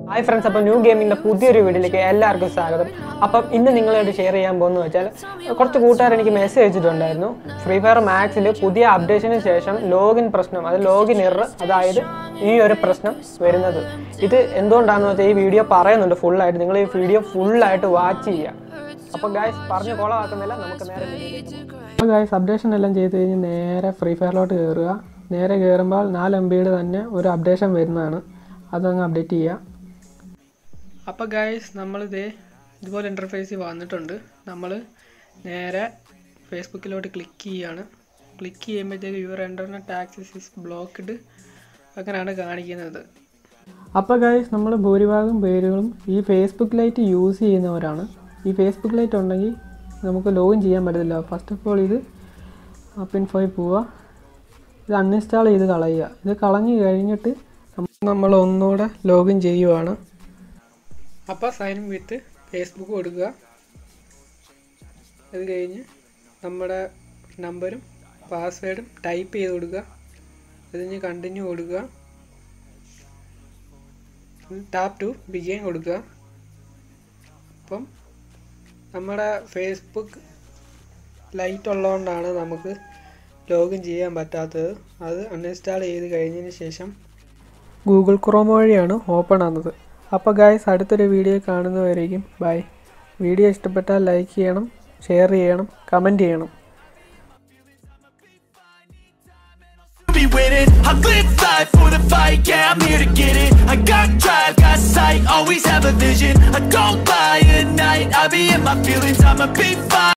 Hi friends അപ്പോൾ new ഗെയിമിൻ്റെ പുതിയൊരു വീഡിയോയിലേക്ക് എല്ലാവർക്കും സ്വാഗതം അപ്പം ഇന്ന് നിങ്ങളായിട്ട് ഷെയർ ചെയ്യാൻ പോകുന്നത് വെച്ചാൽ കുറച്ച് കൂട്ടുകാർ എനിക്ക് മെസ്സേജ് അയച്ചിട്ടുണ്ടായിരുന്നു ഫ്രീ ഫയർ മാക്സിൽ പുതിയ അപ്ഡേഷന് ശേഷം ലോഗിൻ പ്രശ്നം അത് ലോഗിൻ എറർ അതായത് ഈ ഒരു പ്രശ്നം വരുന്നത് ഇത് എന്തുകൊണ്ടാണെന്ന് വെച്ചാൽ ഈ വീഡിയോ പറയുന്നുണ്ട് ഫുള്ളായിട്ട് നിങ്ങൾ ഈ വീഡിയോ ഫുള്ളായിട്ട് വാച്ച് ചെയ്യുക അപ്പോൾ ഗായ്സ് പറഞ്ഞ് കുളമാക്കുന്നില്ല നമുക്ക് നേരെ അപ്പോൾ ഗായ്സ് അപ്ഡേഷൻ എല്ലാം ചെയ്ത് കഴിഞ്ഞ് നേരെ ഫ്രീ ഫയറിലോട്ട് കയറുക നേരെ കയറുമ്പോൾ നാല് എം ബിയുടെ തന്നെ ഒരു അപ്ഡേഷൻ വരുന്നതാണ് അതങ്ങ് അപ്ഡേറ്റ് ചെയ്യുക അപ്പോൾ ഗായ്സ് നമ്മളിതേ ഇതുപോലെ ഇൻ്റർഫേസിൽ വന്നിട്ടുണ്ട് നമ്മൾ നേരെ ഫേസ്ബുക്കിലോട്ട് ക്ലിക്ക് ചെയ്യുകയാണ് ക്ലിക്ക് ചെയ്യുമ്പോഴത്തേക്ക് your internet access is blocked അങ്ങനെയാണ് കാണിക്കുന്നത് അപ്പോൾ ഗായ്സ് നമ്മൾ ഭൂരിഭാഗം പേരുകളും ഈ ഫേസ്ബുക്ക് ലൈറ്റ് യൂസ് ചെയ്യുന്നവരാണ് ഈ ഫേസ്ബുക്ക് ലൈറ്റ് ഉണ്ടെങ്കിൽ നമുക്ക് ലോഗിൻ ചെയ്യാൻ പറ്റത്തില്ല ഫസ്റ്റ് ഓഫ് ഓൾ ഇത് പിൻഫോയിൽ പോവുക ഇത് അൺഇൻസ്റ്റാൾ ചെയ്ത് കളയുക ഇത് കളഞ്ഞു കഴിഞ്ഞിട്ട് നമ്മൾ ഒന്നുകൂടെ ലോഗിൻ ചെയ്യുവാണ് അപ്പോൾ സൈൻ വിത്ത് ഫേസ്ബുക്ക് കൊടുക്കുക അത് കഴിഞ്ഞ് നമ്മുടെ നമ്പരും പാസ്വേഡും ടൈപ്പ് ചെയ്ത് കൊടുക്കുക അത് കഴിഞ്ഞ് കണ്ടിന്യൂ കൊടുക്കുക ടാപ്പ് ടു ബിഗെയിൻ കൊടുക്കുക അപ്പം നമ്മുടെ ഫേസ്ബുക്ക് ലൈറ്റ് ഉള്ളതുകൊണ്ടാണ് നമുക്ക് ലോഗിൻ ചെയ്യാൻ പറ്റാത്തത് അത് അൺഇൻസ്റ്റാൾ ചെയ്ത് കഴിഞ്ഞതിന് ശേഷം ഗൂഗിൾ ക്രോം വഴിയാണ് ഓപ്പൺ ആകുന്നത് അപ്പോൾ ഗായ്സ് അടുത്തൊരു വീഡിയോ കാണുന്നവരേക്കും ബൈ വീഡിയോ ഇഷ്ടപ്പെട്ടാൽ ലൈക്ക് ചെയ്യണം ഷെയർ ചെയ്യണം കമൻറ്റ് ചെയ്യണം be winning. I live life for the fight, yeah, I'm here to get it. I got drive, got sight, always have a vision. I don't lie at night, I be in my feelings, I'ma be fine.